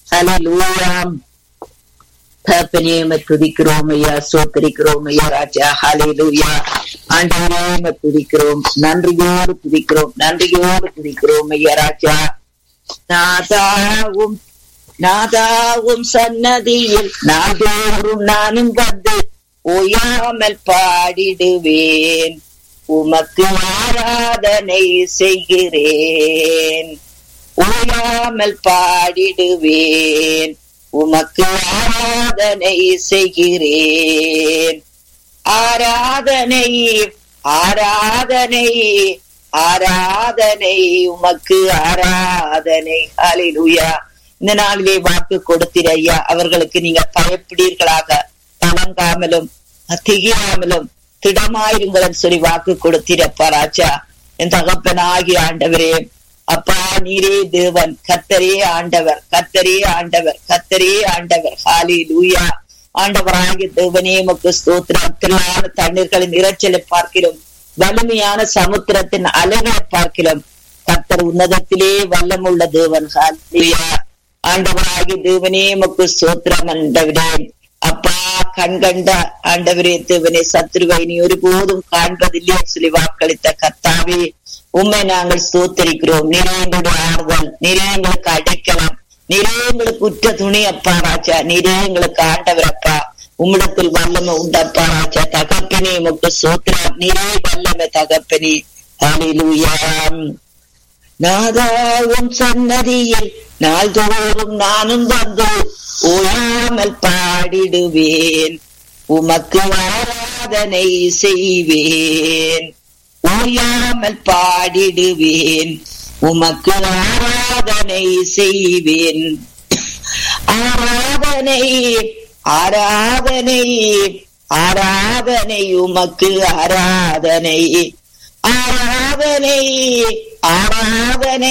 ஹalleluya தகப்பனே துதிக்கிறோம் ஐயா சோத்தரிக்கிறோம் ஐயா ராஜா ஹalleluya ஆண்டவரே துதிக்கிறோம் நன்றியோடு துதிக்கிறோம் நன்றியோடு துதிக்கிறோம் ஐயா ராஜா நாதாவும் நாதாவும் சன்னதியில் நாதோறும் நானும் வந்து ஓயாமல் பாடிடுவேன் உமக்கு ஆராதனை செய்கிறேன் ஓயாமல் பாடிடுவேன் உமக்கு ஆராதனை செய்கிறேன் ஆராதனை ஆராதனை ஆராதனை உமக்கு ஆராதனை ஹalleluya இந்த நாளிலே வாக்கு கொடுத்திர ஐயா அவர்களுக்கு நீங்க பயப்படீர்களாக கலங்காமலும் திகையாமலும் திடமாயிருங்கள் சொல்லி வாக்கு கொடுத்திரப்பா ராஜா என் தகப்பனாகி ஆண்டவரே அப்பா நீரே தேவன் கத்தரே ஆண்டவர் கத்தரே ஆண்டவர் கத்தரே ஆண்டவர் ஹாலி லூயா ஆண்டவராகிய தேவனே மக்கு ஸ்தோத்திரம் திரளான தண்ணீர்களின் இறைச்சலை பார்க்கிறோம் வலிமையான சமுத்திரத்தின் அலைகளை பார்க்கிறோம் கத்தர் உன்னதத்திலே வல்லமுள்ள தேவன் ஹாலியா ஆண்டவராகிய தேவனே மக்கு ஸ்தோத்திரம் ஆண்டவரே அப்பா கண் கண்ட ஆண்டவரே தேவனே சத்ருவை நீ ஒருபோதும் காண்பதில்லை சொல்லி வாக்களித்த கத்தாவே உண்மை நாங்கள் ஸ்தோத்தரிக்கிறோம் நிறைய எங்களுடைய ஆறுதல் நிறைய எங்களுக்கு அடைக்கலாம் நிறைய எங்களுக்கு உற்ற துணி அப்பா ராஜா நிறைய எங்களுக்கு ஆண்டவர் அப்பா உம்மிடத்தில் வல்லமை உண்டப்பா ராஜா தகப்பனே உமக்கு சோத்திரம் நிறைய வல்லமை தகப்பனே ஹalleluya நாதாவும் சன்னதியில் நாள்தோறும் நானும் வந்து ஓயாமல் பாடிடுவேன் உமக்கு ஆராதனை செய்வேன் ஓயாமல் பாடிடுவேன் உமக்கு ஆராதனை செய்வேன் ஆராதனை ஆராதனை ஆராதனை உமக்கு ஆராதனை ஆராதனை ஆராதனை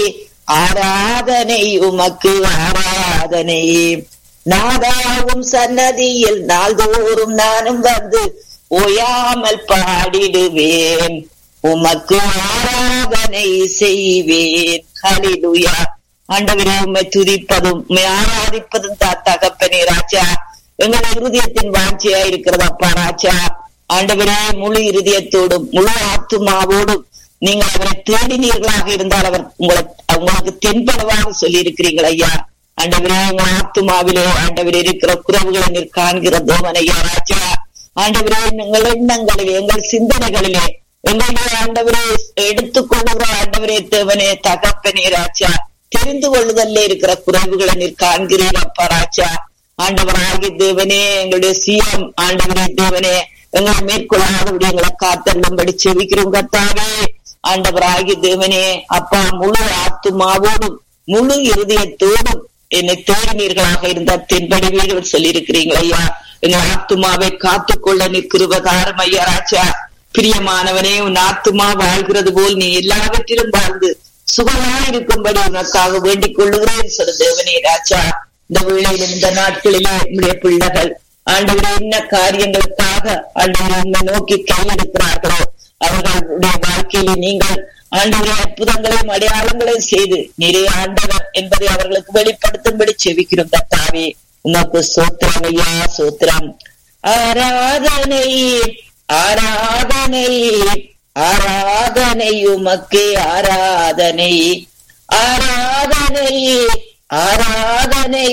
ஆராதனை உமக்கு ஆராதனை நாதாவும் சன்னதியில் நாள்தோறும் நானும் வந்து ஓயாமல் பாடிடுவேன் உமக்கு ஆராதனை செய்வேன் ஹலிலுயா ஆண்டவரே உண்மை துதிப்பதும் உண்மை ஆராதிப்பதும் தா தகப்பனே ராஜா எங்கள் இருதயத்தின் வாஞ்சியா இருக்கிறது அப்பா ராஜா ஆண்டவரே முழு இருதயத்தோடும் முழு ஆத்துமாவோடும் நீங்கள் அவரை தேடினீர்களாக இருந்தால் அவர் உங்களை உங்களுக்கு தென்படவாக சொல்லி இருக்கிறீர்கள் ஐயா ஆண்டவரே உங்கள் ஆத்துமாவிலே ஆண்டவர் இருக்கிற குறவுகளை நீர் காண்கிற தேவன் ஐயா ராஜா ஆண்டவரே எங்கள் எண்ணங்களிலே எங்கள் சிந்தனைகளிலே எங்களுடைய ஆண்டவரே எடுத்துக்கொள்ளுகிற ஆண்டவரே தேவனே தகப்பனே ராஜா தெரிந்து கொள்ளுதல்ல இருக்கிற குறைவுகளை நீர் காண்கிறீர் அப்பா ராஜா ஆண்டவராகி தேவனே எங்களுடைய சிஎம் ஆண்டவரே தேவனே எங்களை மேற்கொள்ளாதபடி எங்களை காத்தல்லும்படி செவிக்கிறோம் கத்தாவே ஆண்டவராகி தேவனே அப்பா முழு ஆத்துமாவோடும் முழு இருதயத்தோடும் என்னை தேடினீர்களாக இருந்தால் தென்படி வீடு சொல்லியிருக்கிறீங்களா ஐயா எங்கள் ஆத்துமாவை காத்துக்கொள்ள நிற்கிறவதாரம் ஐயா ராஜா பிரியமானவனே உன் ஆத்துமா வாழ்கிறது போல் நீ எல்லாவற்றிலும் வாழ்ந்து சுகமா இருக்கும்படி உனக்காக வேண்டிக் கொள்ளுகிறேன் சொல்ல தேவனே ராஜா இந்த வேளையில் இந்த நாட்களிலே நம்முடைய பிள்ளைகள் ஆண்டவரே என்ன காரியங்களுக்காக ஆண்டவரை உண்மை நோக்கி கையெடுக்கிறார்களோ அவர்களுடைய வாழ்க்கையில நீங்கள் ஆண்டவரை அற்புதங்களையும் அடையாளங்களையும் செய்து நிறைய ஆண்டவர் என்பதை அவர்களுக்கு வெளிப்படுத்தும்படி செவிக்கிறோம் கத்தாவே உனக்கு சோத்திரம் ஐயா சோத்திரம் ஆராதனை ஆராதனை ஆராதனை உமக்கு ஆராதனை ஆராதனை ஆராதனை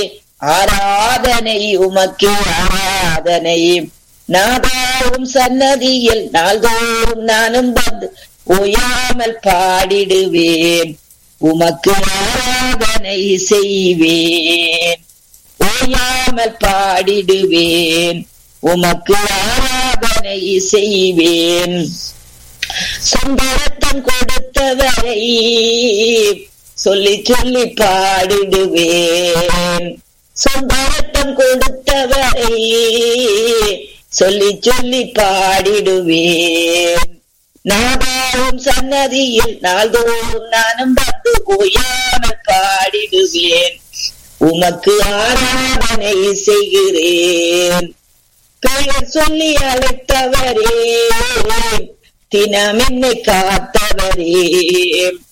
ஆராதனை உமக்கு ஆராதனை நாதாவும் சன்னதியில் நாள்தோறும் நானும் வந்து ஓயாமல் பாடிடுவேன் உமக்கு ஆராதனை செய்வேன் ஓயாமல் பாடிடுவேன் உமக்கு ஆராதனை செய்வேன் சந்தாரத்தம் கொடுத்தவரை சொல்லி சொல்லி பாடிடுவேன் சந்தாரத்தம் கொடுத்தவரை சொல்லி சொல்லி பாடிடுவேன் நாதாவும் சன்னதியில் நாள்தோறும் நானும் வந்து ஓயாமல் பாடிடுவேன் உமக்கு ஆராதனை செய்கிறேன் பெயர் சொல்லி அழைத்தவரே தினம் என்னை காத்தவரே